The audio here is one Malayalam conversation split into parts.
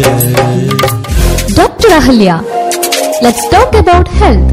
Dr. Ahalya. Let's talk about health.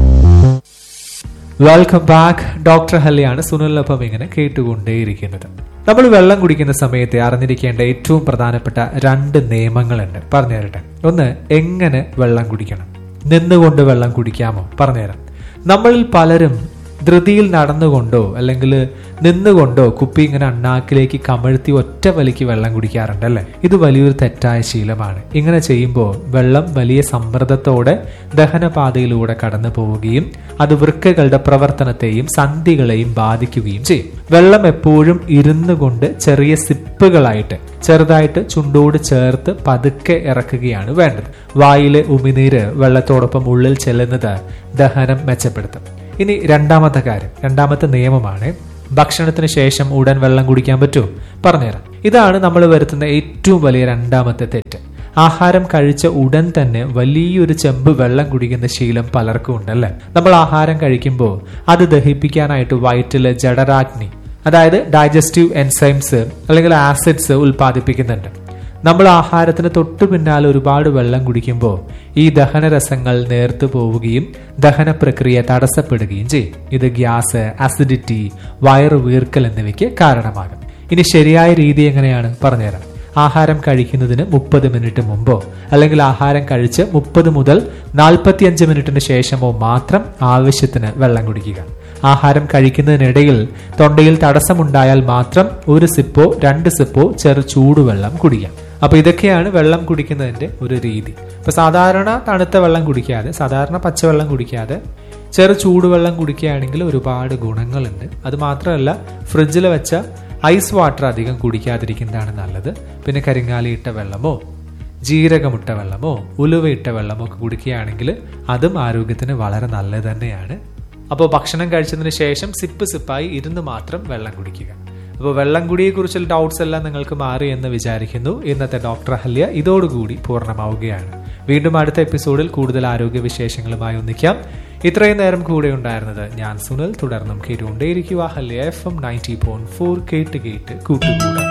Welcome back doctor ഹല്ലിയാണ് സുനിലിനൊപ്പം ഇങ്ങനെ കേട്ടുകൊണ്ടേയിരിക്കുന്നത് നമ്മൾ വെള്ളം കുടിക്കുന്ന സമയത്ത് അറിഞ്ഞിരിക്കേണ്ട ഏറ്റവും പ്രധാനപ്പെട്ട രണ്ട് നിയമങ്ങളുണ്ട് പറഞ്ഞു തരട്ടെ ഒന്ന് എങ്ങനെ വെള്ളം കുടിക്കണം നിന്നുകൊണ്ട് വെള്ളം കുടിക്കാമോ പറഞ്ഞുതരാം നമ്മളിൽ പലരും ധൃതിയിൽ നടന്നുകൊണ്ടോ അല്ലെങ്കിൽ നിന്നുകൊണ്ടോ കുപ്പി ഇങ്ങനെ അണ്ണാക്കിലേക്ക് കമഴ്ത്തി ഒറ്റ വലിക്ക് വെള്ളം കുടിക്കാറുണ്ട് അല്ലേ ഇത് വലിയൊരു തെറ്റായ ശീലമാണ് ഇങ്ങനെ ചെയ്യുമ്പോൾ വെള്ളം വലിയ സമ്മർദ്ദത്തോടെ ദഹനപാതയിലൂടെ കടന്നു പോവുകയും അത് വൃക്കകളുടെ പ്രവർത്തനത്തെയും സന്ധികളെയും ബാധിക്കുകയും ചെയ്യും വെള്ളം എപ്പോഴും ഇരുന്നു കൊണ്ട് ചെറിയ സിപ്പുകളായിട്ട് ചെറുതായിട്ട് ചുണ്ടോട് ചേർത്ത് പതുക്കെ ഇറക്കുകയാണ് വേണ്ടത് വായിലെ ഉമിനീര് വെള്ളത്തോടൊപ്പം ഉള്ളിൽ ചെല്ലുന്നത് ദഹനം മെച്ചപ്പെടുത്തും ഇനി രണ്ടാമത്തെ കാര്യം രണ്ടാമത്തെ നിയമമാണ് ഭക്ഷണത്തിന് ശേഷം ഉടൻ വെള്ളം കുടിക്കാൻ പറ്റുമോ പറഞ്ഞുതരാം ഇതാണ് നമ്മൾ വരുത്തുന്ന ഏറ്റവും വലിയ രണ്ടാമത്തെ തെറ്റ് ആഹാരം കഴിച്ച ഉടൻ തന്നെ വലിയൊരു ചെമ്പ് വെള്ളം കുടിക്കുന്ന ശീലം പലർക്കും ഉണ്ടല്ലേ നമ്മൾ ആഹാരം കഴിക്കുമ്പോൾ അത് ദഹിപ്പിക്കാനായിട്ട് വയറ്റില് ജഡരാഗ്നി അതായത് ഡൈജസ്റ്റീവ് എൻസൈംസ് അല്ലെങ്കിൽ ആസിഡ്സ് ഉൽപ്പാദിപ്പിക്കുന്നുണ്ട് നമ്മൾ ആഹാരത്തിന് തൊട്ടു പിന്നാലെ ഒരുപാട് വെള്ളം കുടിക്കുമ്പോൾ ഈ ദഹനരസങ്ങൾ നേർത്തു പോവുകയും ദഹന പ്രക്രിയ തടസ്സപ്പെടുകയും ചെയ്യും ഇത് ഗ്യാസ് അസിഡിറ്റി വയറ് വീർക്കൽ എന്നിവയ്ക്ക് കാരണമാകും ഇനി ശരിയായ രീതി എങ്ങനെയാണ് പറഞ്ഞുതരാം ആഹാരം കഴിക്കുന്നതിന് മുപ്പത് മിനിറ്റ് മുമ്പോ അല്ലെങ്കിൽ ആഹാരം കഴിച്ച് മുപ്പത് മുതൽ നാൽപ്പത്തിയഞ്ച് മിനിറ്റിന് ശേഷമോ മാത്രം ആവശ്യത്തിന് വെള്ളം കുടിക്കുക ആഹാരം കഴിക്കുന്നതിനിടയിൽ തൊണ്ടയിൽ തടസ്സമുണ്ടായാൽ മാത്രം ഒരു സിപ്പോ രണ്ട് സിപ്പോ ചെറു ചൂടുവെള്ളം കുടിക്കാം അപ്പൊ ഇതൊക്കെയാണ് വെള്ളം കുടിക്കുന്നതിന്റെ ഒരു രീതി ഇപ്പൊ സാധാരണ തണുത്ത വെള്ളം കുടിക്കാതെ സാധാരണ പച്ചവെള്ളം കുടിക്കാതെ ചെറു ചൂടുവെള്ളം കുടിക്കുകയാണെങ്കിൽ ഒരുപാട് ഗുണങ്ങളുണ്ട് അത് മാത്രമല്ല ഫ്രിഡ്ജിൽ വെച്ച ഐസ് വാട്ടർ അധികം കുടിക്കാതിരിക്കുന്നതാണ് നല്ലത് പിന്നെ കരിങ്ങാലിയിട്ട വെള്ളമോ ജീരകമിട്ട വെള്ളമോ ഉലുവയിട്ട വെള്ളമോ ഒക്കെ കുടിക്കുകയാണെങ്കിൽ അതും ആരോഗ്യത്തിന് വളരെ നല്ലത് തന്നെയാണ് അപ്പോൾ ഭക്ഷണം കഴിച്ചതിന് ശേഷം സിപ്പ് സിപ്പായി ഇരുന്ന് മാത്രം വെള്ളം കുടിക്കുക അപ്പോൾ വെള്ളം കുടിയെക്കുറിച്ചുള്ള ഡൗട്ട്സ് എല്ലാം നിങ്ങൾക്ക് മാറി എന്ന് വിചാരിക്കുന്നു ഇന്നത്തെ ഡോക്ടർ ഹല്യ ഇതോടുകൂടി പൂർണ്ണമാവുകയാണ് വീണ്ടും അടുത്ത എപ്പിസോഡിൽ കൂടുതൽ ആരോഗ്യ വിശേഷങ്ങളുമായി ഒന്നിക്കാം ഇത്രയും നേരം കൂടെ ഉണ്ടായിരുന്നത് ഞാൻ സുനിൽ തുടർന്നും കേട്ടുകൊണ്ടേയിരിക്കുക ഹല്യ F M ninety point four കേട്ട് കേട്ട് കൂട്ടുകൂടാം